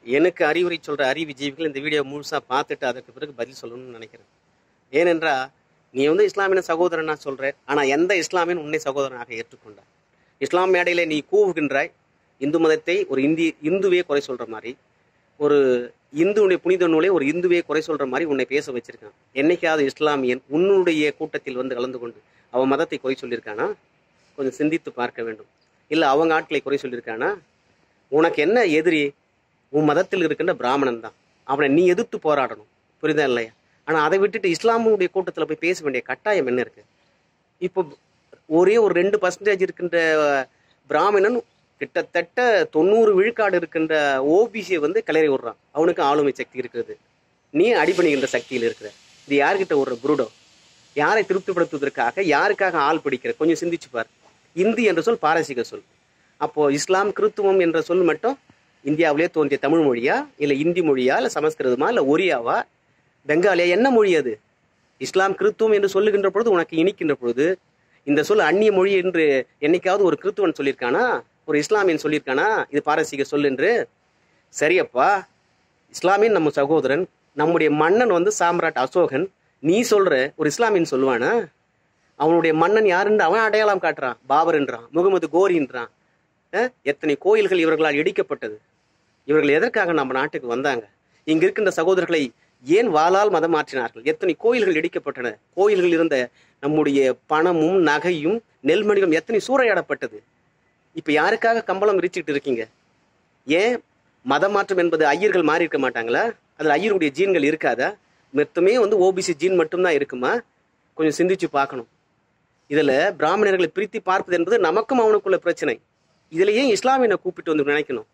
எனக்கு அறிவுரை சொல்ற அறிவு ஜீவிகள் இந்த வீடியோ முழுசா பார்த்துட்டு அதற்கு பிறகு பதில் சொல்லணும்னு நினைக்கிறேன் ஏனென்றா நீ வந்து இஸ்லாமிய சகோதரனா சொல்ற ஆனா எந்த இஸ்லாமியன் உன்னை சகோதரனாக ஏற்றுக்கொண்டார் இஸ்லாம் மேடையில நீ கூவுகின்றாய் இந்து மதத்தை ஒரு இந்தி இந்துவே குறை சொல்ற மாதிரி ஒரு இந்துவுடைய புனித நூலை ஒரு இந்துவே குறை சொல்ற மாதிரி உன்னை பேச வச்சிருக்கான் என்னைக்காவது இஸ்லாமியன் உன்னுடைய கூட்டத்தில் வந்து கலந்து கொண்டு அவன் மதத்தை குறை சொல்லியிருக்கானா கொஞ்சம் சிந்தித்து பார்க்க வேண்டும் இல்லை அவங்க ஆட்களை குறை சொல்லியிருக்கானா உனக்கு என்ன எதிரி உன் மதத்தில் இருக்கின்ற பிராமணன் தான் அவனை நீ எதிர்த்து போராடணும் புரியுதா இல்லையா ஆனால் அதை விட்டுட்டு இஸ்லாமுடைய கூட்டத்தில் போய் பேச வேண்டிய கட்டாயம் என்ன இருக்கு இப்போ ஒரே ஒரு ரெண்டு பர்சன்டேஜ் இருக்கின்ற பிராமணன் கிட்டத்தட்ட தொண்ணூறு விழுக்காடு இருக்கின்ற ஓபிசியை வந்து கிளறி விடுறான் அவனுக்கு ஆளுமை சக்தி இருக்கிறது நீ அடிபணிகின்ற சக்தியில் இருக்கிற இது யார்கிட்ட ஒரு புருடோ யாரை திருப்திப்படுத்துவதற்காக யாருக்காக ஆள் பிடிக்கிற கொஞ்சம் சிந்திச்சு பார் இந்தி என்ற சொல் பாரசீக சொல் அப்போ இஸ்லாம் கிறித்துவம் என்ற சொல் மட்டும் இந்தியாவிலே தோன்றிய தமிழ் மொழியா இல்லை இந்தி மொழியா இல்லை சமஸ்கிருதமா இல்லை ஒரியாவா பெங்காலியா என்ன மொழி அது இஸ்லாம் கிறித்துவம் என்று சொல்லுகின்ற பொழுது உனக்கு இனிக்கின்ற பொழுது இந்த சொல் அந்நிய மொழி என்று என்னைக்காவது ஒரு கிறித்துவன் சொல்லியிருக்கானா ஒரு இஸ்லாமியன் சொல்லியிருக்கானா இது பாரசீக சொல் என்று சரியப்பா இஸ்லாமியன் நம்ம சகோதரன் நம்முடைய மன்னன் வந்து சாம்ராட் அசோகன் நீ சொல்ற ஒரு இஸ்லாமியன் சொல்லுவானா அவனுடைய மன்னன் யாருன்னு அவன் அடையாளம் காட்டுறான் பாபர்ன்றான் முகமது கோரின்றான் அஹ், எத்தனை கோயில்கள் இவர்களால் இடிக்கப்பட்டது இவர்கள் எதற்காக நம்ம நாட்டுக்கு வந்தாங்க இங்க இருக்கின்ற சகோதரர்களை ஏன் வாளால் மதம் மாற்றினார்கள் எத்தனை கோயில்கள் இடிக்கப்பட்டன கோயில்கள் இருந்த நம்முடைய பணமும் நகையும் நெல்மணிகளும் எத்தனை சூறையாடப்பட்டது இப்ப யாருக்காக கம்பளம் விரிச்சுட்டு இருக்கீங்க ஏன் மதம் மாற்றம் என்பது ஐயர்கள் மாறி இருக்க மாட்டாங்களா அதுல ஐயருடைய ஜீன்கள் இருக்காதா மொத்தமே வந்து ஓபிசி ஜீன் மட்டும்தான் இருக்குமா கொஞ்சம் சிந்திச்சு பார்க்கணும் இதுல பிராமணர்களை பிரித்து பார்ப்பது என்பது நமக்கும் அவனுக்குள்ள பிரச்சனை இதுல ஏன் இஸ்லாமியனை கூப்பிட்டு வந்து நினைக்கணும்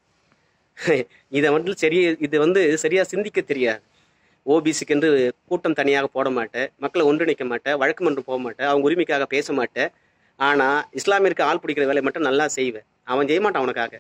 இதை வந்து சரியா இது வந்து சரியா சிந்திக்க தெரியாது ஓபிசிக்கு என்று கூட்டம் தனியாக போட மாட்டேன் மக்களை ஒன்றிணைக்க மாட்டேன் வழக்கு மன்றம் போக மாட்டேன் அவங்க உரிமைக்காக பேச மாட்டேன் ஆனா இஸ்லாமியருக்கு ஆள் பிடிக்கிற வேலையை மட்டும் நல்லா செய்வேன் அவன் செய்ய மாட்டான் அவனுக்காக